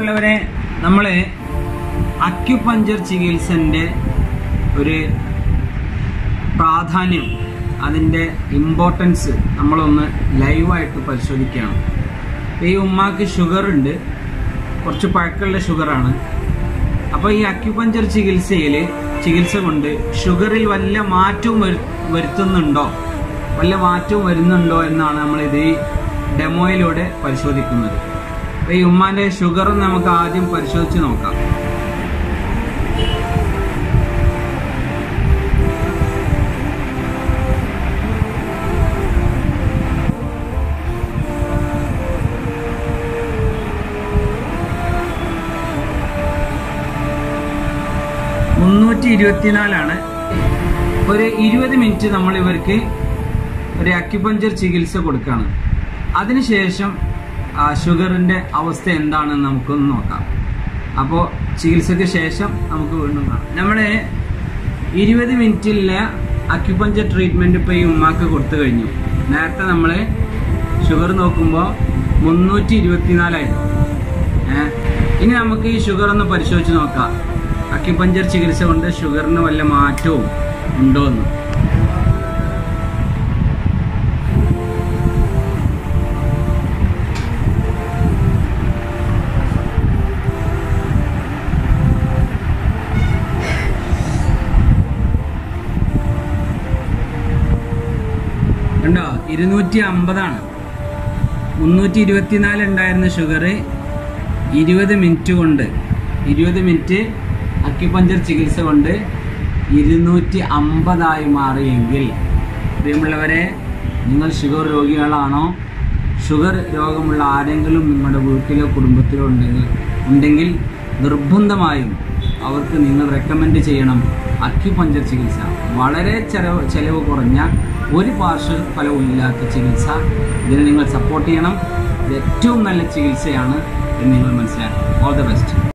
പ്രിയമുള്ളവരെ നമ്മൾ അക്യുപഞ്ചർ ചികിത്സൻ്റെ ഒരു പ്രാധാന്യം അതിൻ്റെ ഇമ്പോർട്ടൻസ് നമ്മളൊന്ന് ലൈവായിട്ട് പരിശോധിക്കുകയാണ് ഈ ഉമ്മാക്ക് ഷുഗർ ഉണ്ട് കുറച്ച് പഴക്കമുള്ള ഷുഗറാണ് അപ്പോൾ ഈ അക്യുപഞ്ചർ ചികിത്സയിൽ ചികിത്സ കൊണ്ട് ഷുഗറിൽ വല്ല മാറ്റവും വരു- വരുത്തുന്നുണ്ടോ വല്ല മാറ്റവും വരുന്നുണ്ടോ എന്നാണ് നമ്മളിത് ഈ ഡെമോയിലൂടെ പരിശോധിക്കുന്നത് അപ്പോൾ ഈ ഉമ്മാന്റെ ഷുഗർ നമുക്ക് ആദ്യം പരിശോധിച്ച് നോക്കാം മുന്നൂറ്റി ഇരുപത്തിനാലാണ് ഒരു ഇരുപത് മിനിറ്റ് നമ്മൾ ഇവർക്ക് ഒരു അക്യുപഞ്ചർ ചികിത്സ കൊടുക്കുകയാണ് അതിനുശേഷം ആ ഷുഗറിൻ്റെ അവസ്ഥ എന്താണെന്ന് നമുക്കൊന്ന് നോക്കാം അപ്പോൾ ചികിത്സയ്ക്ക് ശേഷം നമുക്ക് വീണ്ടും കാണാം നമ്മൾ ഇരുപത് മിനിറ്റിലെ അക്യുപഞ്ചർ ട്രീറ്റ്മെൻറ്റ് ഇപ്പോൾ ഈ ഉമ്മാക്ക് കൊടുത്തു കഴിഞ്ഞു നേരത്തെ നമ്മൾ ഷുഗർ നോക്കുമ്പോൾ മുന്നൂറ്റി ഇരുപത്തിനാലായിരുന്നു ഏ? ഇനി നമുക്ക് ഈ ഷുഗർ ഒന്ന് പരിശോധിച്ച് നോക്കാം അക്യുപഞ്ചർ ചികിത്സ കൊണ്ട് ഷുഗറിന് വല്ല മാറ്റവും ഉണ്ടോ എന്ന് കണ്ടോ ഇരുന്നൂറ്റി അമ്പതാണ് മുന്നൂറ്റി ഇരുപത്തിനാല് ഉണ്ടായിരുന്ന ഷുഗർ ഇരുപത് മിനിറ്റ് കൊണ്ട് ഇരുപത് മിനിറ്റ് അക്യുപഞ്ചർ ചികിത്സ കൊണ്ട് ഇരുന്നൂറ്റി അമ്പതായി മാറിയെങ്കിൽ പ്രിയമുള്ളവരെ നിങ്ങൾ ഷുഗർ രോഗികളാണോ ഷുഗർ രോഗമുള്ള ആരെങ്കിലും നിങ്ങളുടെ വീട്ടിലോ കുടുംബത്തിലോ ഉണ്ടെങ്കിൽ ഉണ്ടെങ്കിൽ നിർബന്ധമായും അവർക്ക് നിങ്ങൾ റെക്കമെൻഡ് ചെയ്യണം അക്യുപഞ്ചർ ചികിത്സ വളരെ ചെലവ് ചെലവ് കുറഞ്ഞ ഒരു പാർശ്വഫലവും ഇല്ലാത്ത ചികിത്സ ഇതിനെ നിങ്ങൾ സപ്പോർട്ട് ചെയ്യണം ഇത് ഏറ്റവും നല്ല ചികിത്സയാണ് എന്ന് നിങ്ങൾ മനസ്സിലാക്കണം ഓൾ ദ ബെസ്റ്റ്